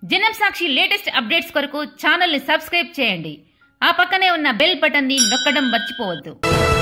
జనం సాక్షి latest updates కొరకు ఛానల్ని సబ్స్క్రైబ్ చేయండి ఆ పక్కనే ఉన్న బెల్ బటన్ని నొక్కడం మర్చిపోవద్దు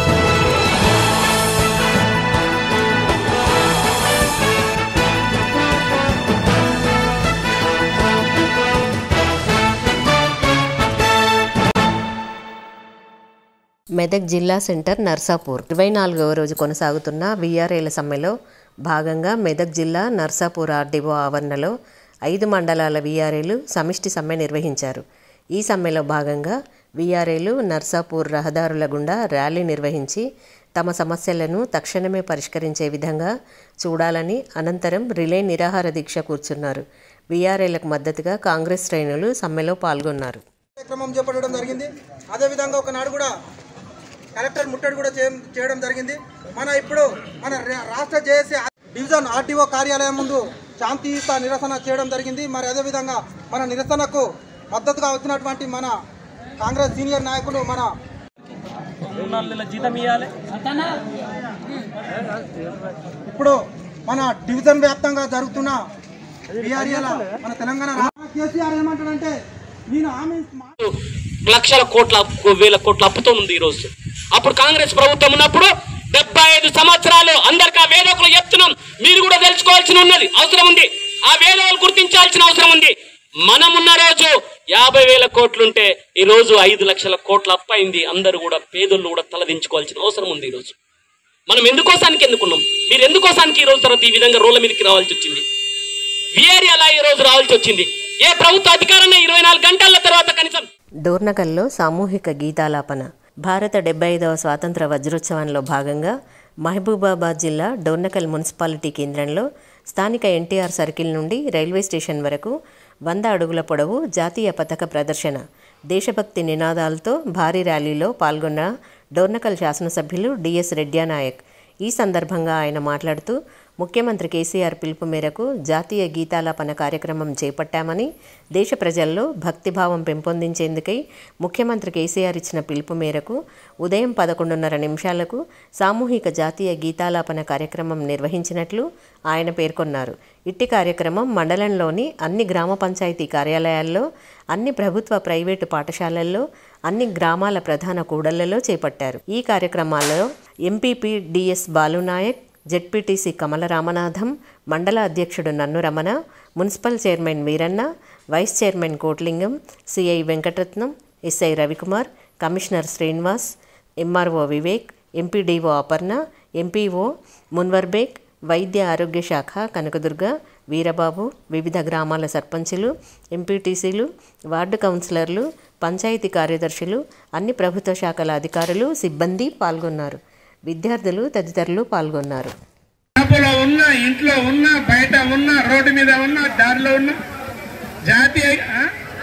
మెదక్ జిల్లా సెంటర్ నర్సాపూర్ ఇరవై నాలుగవ రోజు కొనసాగుతున్న వీఆర్ఏల సమ్మెలో భాగంగా మెదక్ జిల్లా నర్సాపూర్ ఆర్డీఓ ఆవరణలో ఐదు మండలాల వీఆర్ఏలు సమిష్టి సమ్మె నిర్వహించారు ఈ సమ్మెలో భాగంగా వీఆర్ఏలు నర్సాపూర్ రహదారుల గుండా ర్యాలీ నిర్వహించి తమ సమస్యలను తక్షణమే పరిష్కరించే విధంగా చూడాలని అనంతరం రిలే నిరాహార దీక్ష కూర్చున్నారు వీఆర్ఏలకు మద్దతుగా కాంగ్రెస్ శ్రేణులు సమ్మెలో పాల్గొన్నారు కార్యక్రమం చేపట్టడం జరిగింది అదేవిధంగా ఒకనాడు కూడా కలెక్టర్ ముట్టడి కూడా చేయం- చేయడం జరిగింది మన ఇప్పుడు మన రా- రాష్ట్ర జేఏసీ డివిజన్ ఆర్టీఓ కార్యాలయం ముందు శాంతియుత నిరసన చేయడం జరిగింది మరి అదేవిధంగా మన నిరసనకు మద్దతుగా వచ్చినటువంటి మన కాంగ్రెస్ సీనియర్ నాయకులు మన మూడు నాలుగు నెలల జీతం ఇవ్వాలి ఇప్పుడు మన డివిజన్ వ్యాప్తంగా జరుగుతున్న బీఆర్ఏల మన తెలంగాణ రా- కేసీఆర్ ఏమంటాడంటే నేను హామీ మా- లక్షల కోట్ల అప్పు- వేల కోట్ల అప్పుతో ఉంది ఈ రోజు అప్పుడు కాంగ్రెస్ ప్రభుత్వం ఉన్నప్పుడు డెబ్బై ఐదు సంవత్సరాలు అందరికి ఆ వేదకులు చెప్తున్నాం మీరు కూడా తెలుసుకోవాల్సిన ఉన్నది అవసరం ఉంది ఆ వేదకులు గుర్తించాల్సిన అవసరం ఉంది మనం ఉన్న రోజు యాభై వేల కోట్లుంటే ఈ రోజు ఐదు లక్షల కోట్ల అప్పు అయింది అందరూ కూడా పేదోళ్ళు కూడా తలదించుకోవాల్సిన అవసరం ఉంది ఈ రోజు మనం ఎందుకోసానికి ఎందుకున్నాం మీరు ఎందుకోసానికి ఈ రోజు తర్వాత ఈ విధంగా రోడ్ల మీదకి రావాల్సి వచ్చింది విఆర్ఏ అలా ఈ రోజు రావాల్సి వచ్చింది ఏ ప్రభుత్వ అధికారాన్ని ఇరవై నాలుగు గంటల తర్వాత కనీసం డోర్నకల్లో సామూహిక గీతాలాపన భారత డెబ్బై ఐదవ స్వాతంత్ర వజ్రోత్సవంలో భాగంగా మహబూబాబాద్ జిల్లా డోర్నకల్ మున్సిపాలిటీ కేంద్రంలో స్థానిక ఎన్టీఆర్ సర్కిల్ నుండి రైల్వే స్టేషన్ వరకు వంద అడుగుల పొడవు జాతీయ పతాక ప్రదర్శన దేశభక్తి నినాదాలతో భారీ ర్యాలీలో పాల్గొన్న డోర్నకల్ శాసనసభ్యులు డిఎస్ రెడ్యానాయక్ ఈ సందర్భంగా ఆయన మాట్లాడుతూ ముఖ్యమంత్రి కేసీఆర్ పిలుపు మేరకు జాతీయ గీతాలాపన కార్యక్రమం చేపట్టామని దేశ ప్రజల్లో భక్తిభావం పెంపొందించేందుకై ముఖ్యమంత్రి కేసీఆర్ ఇచ్చిన పిలుపు మేరకు ఉదయం పదకొండున్నర నిమిషాలకు సామూహిక జాతీయ గీతాలాపన కార్యక్రమం నిర్వహించినట్లు ఆయన పేర్కొన్నారు ఇట్టి కార్యక్రమం మండలంలోని అన్ని గ్రామ పంచాయతీ కార్యాలయాల్లో అన్ని ప్రభుత్వ ప్రైవేటు పాఠశాలల్లో అన్ని గ్రామాల ప్రధాన కూడళ్లలో చేపట్టారు ఈ కార్యక్రమాల్లో MPP DS Balu Naik ZPTC Kamala Ramanatham మండల అధ్యక్షుడు నన్ను Ramana municipal chairman Veeranna vice chairman Kotlingam CI Venkataratnam SI Ravi Kumar commissioner Srinivas MRO Vivek MPDO Aparna MPO Munwar Baig వైద్య ఆరోగ్య శాఖ కనకదుర్గ వీరబాబు వివిధ గ్రామాల సర్పంచులు ఎంపీటీసీలు వార్డు కౌన్సిలర్లు పంచాయతీ కార్యదర్శులు అన్ని ప్రభుత్వ శాఖల అధికారులు సిబ్బంది పాల్గొన్నారు విద్యార్థులు తదితరులు పాల్గొన్నారు షాపులో ఉన్నా ఇంట్లో ఉన్నా బయట ఉన్నా రోడ్డు మీద ఉన్నా దారిలో ఉన్నా జాతీయ ఆ?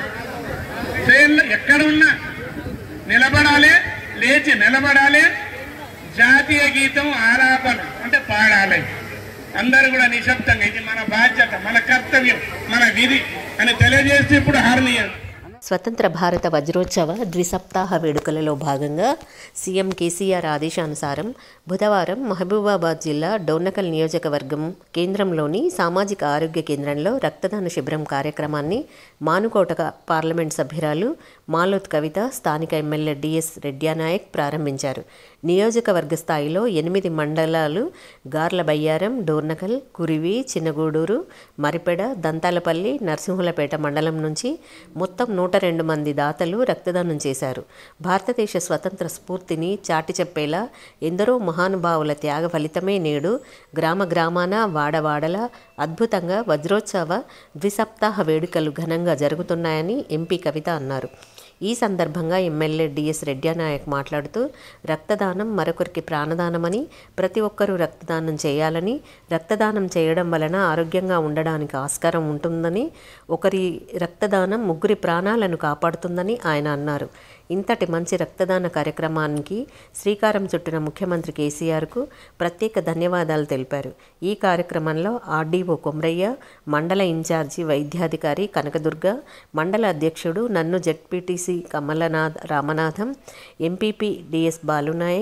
ట్రైన్లో ఎక్కడ ఉన్నా నిలబడాలి లేచి నిలబడాలి జాతీయ గీతం ఆలాపన అంటే పాడాలి అందరూ కూడా నిశ్శబ్దంగా ఇది మన బాధ్యత మన కర్తవ్యం మన విధి అని తెలియజేస్తే ఇప్పుడు హార్నీయం స్వతంత్ర భారత వజ్రోత్సవ ద్విసప్తాహ వేడుకలలో భాగంగా సీఎం కేసీఆర్ ఆదేశానుసారం బుధవారం మహబూబాబాద్ జిల్లా డోర్నకల్ నియోజకవర్గం కేంద్రంలోని సామాజిక ఆరోగ్య కేంద్రంలో రక్తదాన శిబిరం కార్యక్రమాన్ని మానుకోట పార్లమెంట్ సభ్యురాలు మాలోత్ కవిత స్థానిక ఎమ్మెల్యే డిఎస్ రెడ్యానాయక్ ప్రారంభించారు నియోజకవర్గ స్థాయిలో ఎనిమిది మండలాలు గార్ల బయ్యారం డోర్నకల్ కురివి చిన్నగూడూరు మరిపెడ దంతాలపల్లి నరసింహులపేట మండలం నుంచి మొత్తం నూట రెండు మంది దాతలు రక్తదానం చేశారు భారతదేశ స్వతంత్ర స్ఫూర్తిని చాటి చెప్పేలా ఎందరో మహానుభావుల త్యాగ ఫలితమే నేడు గ్రామ గ్రామాన వాడవాడల అద్భుతంగా వజ్రోత్సవ ద్విసప్తాహ వేడుకలు ఘనంగా జరుగుతున్నాయని ఎంపీ కవిత అన్నారు ఈ సందర్భంగా ఎమ్మెల్యే డిఎస్ రెడ్యానాయక్ మాట్లాడుతూ రక్తదానం మరొకరికి ప్రాణదానమని ప్రతి ఒక్కరూ రక్తదానం చేయాలని రక్తదానం చేయడం వలన ఆరోగ్యంగా ఉండడానికి ఆస్కారం ఉంటుందని ఒకరి రక్తదానం ముగ్గురి ప్రాణాలను కాపాడుతుందని ఆయన అన్నారు ఇంతటి మంచి రక్తదాన కార్యక్రమానికి శ్రీకారం చుట్టిన ముఖ్యమంత్రి కేసీఆర్కు ప్రత్యేక ధన్యవాదాలు తెలిపారు ఈ కార్యక్రమంలో ఆర్డీఓ కొమరయ్య మండల ఇన్ఛార్జి వైద్యాధికారి కనకదుర్గ మండల అధ్యక్షుడు నన్ను ZPTC Kamalnath Ramanatham MPP DS Balu Naik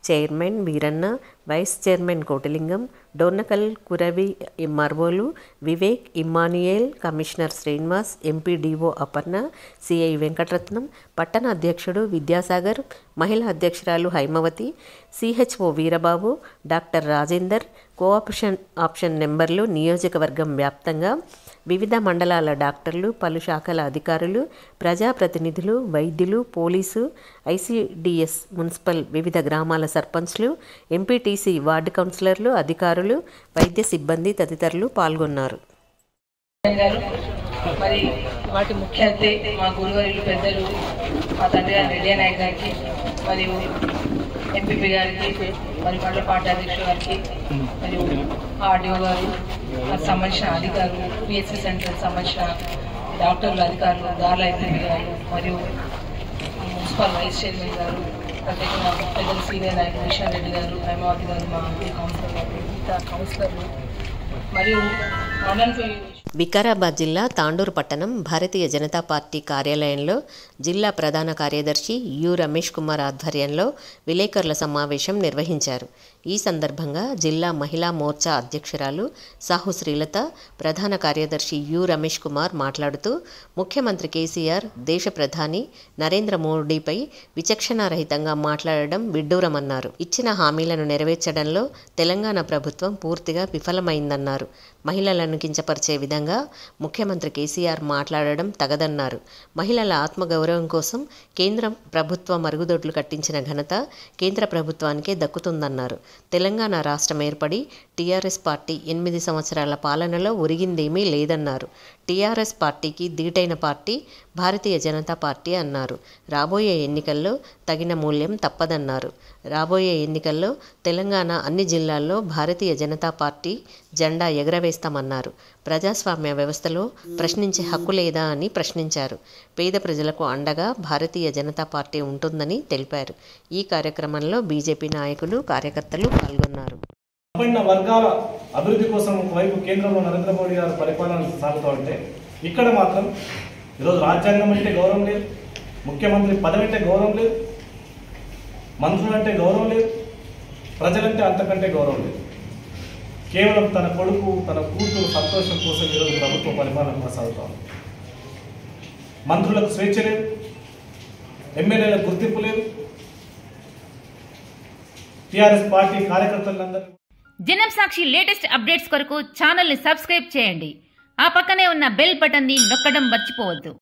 chairman Veeranna vice chairman Kotilingam Dornakal Kuravi మర్వోలు Vivek Emmanuel commissioner Srinivas MPDO Aparna CI Venkataratnam పట్టణ అధ్యక్షుడు విద్యాసాగర్ మహిళా అధ్యక్షురాలు Haimavathi CHO Veerababu doctor Rajender cooperation option నెంబర్లు నియోజకవర్గం వ్యాప్తంగా వివిధ మండలాల డాక్టర్లు పలు శాఖల అధికారులు ప్రజాప్రతినిధులు వైద్యులు పోలీసు ఐసిడిఎస్ మున్సిపల్ వివిధ గ్రామాల సర్పంచ్లు ఎంపీటీసీ వార్డు కౌన్సిలర్లు అధికారులు వైద్య సిబ్బంది తదితరులు పాల్గొన్నారు గారు మరి వాటి ముఖ్య అతిథి మా గురువారిలు పెద్దలు మా తండ్రి గారు రెడ్డి నాయక్ గారికి మరియు ఎంపీపీ గారికి మరి మండల పార్టీ అధ్యక్షుడు గారికి మరియు ఆర్డీఓ గారు నాకు సంబంధించిన అధికారులు పిఎస్సి సెంటర్ సంబంధించిన డాక్టర్లు అధికారులు దార్ల ఎంపీ గారు మరియు మున్సిపల్ వైస్ చైర్మన్ గారు ప్రత్యేకంగా పెద్దలు సీనియర్ నాయకులు కిషన్ రెడ్డి గారు హైమావతి గారు మా ఎంపీ కౌన్సిలర్ గారు మిగతా కౌన్సిలర్లు మరియు మండలి వికారాబాద్ జిల్లా తాండూరు పట్టణం భారతీయ జనతా పార్టీ కార్యాలయంలో జిల్లా ప్రధాన కార్యదర్శి యు రమేష్ కుమార్ ఆధ్వర్యంలో విలేకరుల సమావేశం నిర్వహించారు ఈ సందర్భంగా జిల్లా మహిళా మోర్చా అధ్యక్షురాలు సాహు శ్రీలత ప్రధాన కార్యదర్శి యు రమేష్ కుమార్ మాట్లాడుతూ ముఖ్యమంత్రి కేసీఆర్ దేశ ప్రధాని నరేంద్ర మోడీపై విచక్షణారహితంగా మాట్లాడడం విడ్డూరమన్నారు ఇచ్చిన హామీలను నెరవేర్చడంలో తెలంగాణ ప్రభుత్వం పూర్తిగా విఫలమైందన్నారు మహిళలను కించపరిచే విధంగా ముఖ్యమంత్రి కేసీఆర్ మాట్లాడడం తగదన్నారు మహిళల ఆత్మగౌరవం కోసం కేంద్ర ప్రభుత్వ మరుగుదొడ్లు కట్టించిన ఘనత కేంద్ర ప్రభుత్వానికే దక్కుతుందన్నారు తెలంగాణ రాష్ట్రం ఏర్పడి టీఆర్ఎస్ పార్టీ ఎనిమిది సంవత్సరాల పాలనలో ఒరిగిందేమీ లేదన్నారు టీఆర్ఎస్ పార్టీకి ధీటైన పార్టీ భారతీయ జనతా పార్టీ అన్నారు రాబోయే ఎన్నికల్లో తగిన మూల్యం తప్పదన్నారు రాబోయే ఎన్నికల్లో తెలంగాణ అన్ని జిల్లాల్లో భారతీయ జనతా పార్టీ జెండా ఎగరవేస్తామన్నారు ప్రజాస్వామ్య వ్యవస్థలో ప్రశ్నించే హక్కు లేదా అని ప్రశ్నించారు పేద ప్రజలకు అండగా భారతీయ జనతా పార్టీ ఉంటుందని తెలిపారు ఈ కార్యక్రమంలో బీజేపీ నాయకులు కార్యకర్తలు పాల్గొన్నారు పడిన వర్గాల అభివృద్ధి కోసం ఒకవైపు కేంద్రంలో నరేంద్ర మోడీ గారు పరిపాలన సాగుతూ ఉంటే ఇక్కడ మాత్రం ఈరోజు రాజ్యాంగం అంటే గౌరవం లేదు ముఖ్యమంత్రి పదవి అంటే గౌరవం లేదు మంత్రులంటే గౌరవం లేదు ప్రజలంటే అంతకంటే గౌరవం లేదు కేవలం తన కొడుకు తన కూతురు సంతోషం కోసం ఈరోజు ప్రభుత్వ పరిపాలన కొనసాగుతా ఉంది మంత్రులకు స్వేచ్ఛ లేదు ఎమ్మెల్యేలకు గుర్తింపు లేదు టీఆర్ఎస్ పార్టీ కార్యకర్తలందరూ జనం సాక్షి లేటెస్ట్ అప్డేట్స్ కొరకు ఛానల్ని సబ్స్క్రైబ్ చేయండి ఆ పక్కనే ఉన్న బెల్ బటన్ని నొక్కడం మర్చిపోవద్దు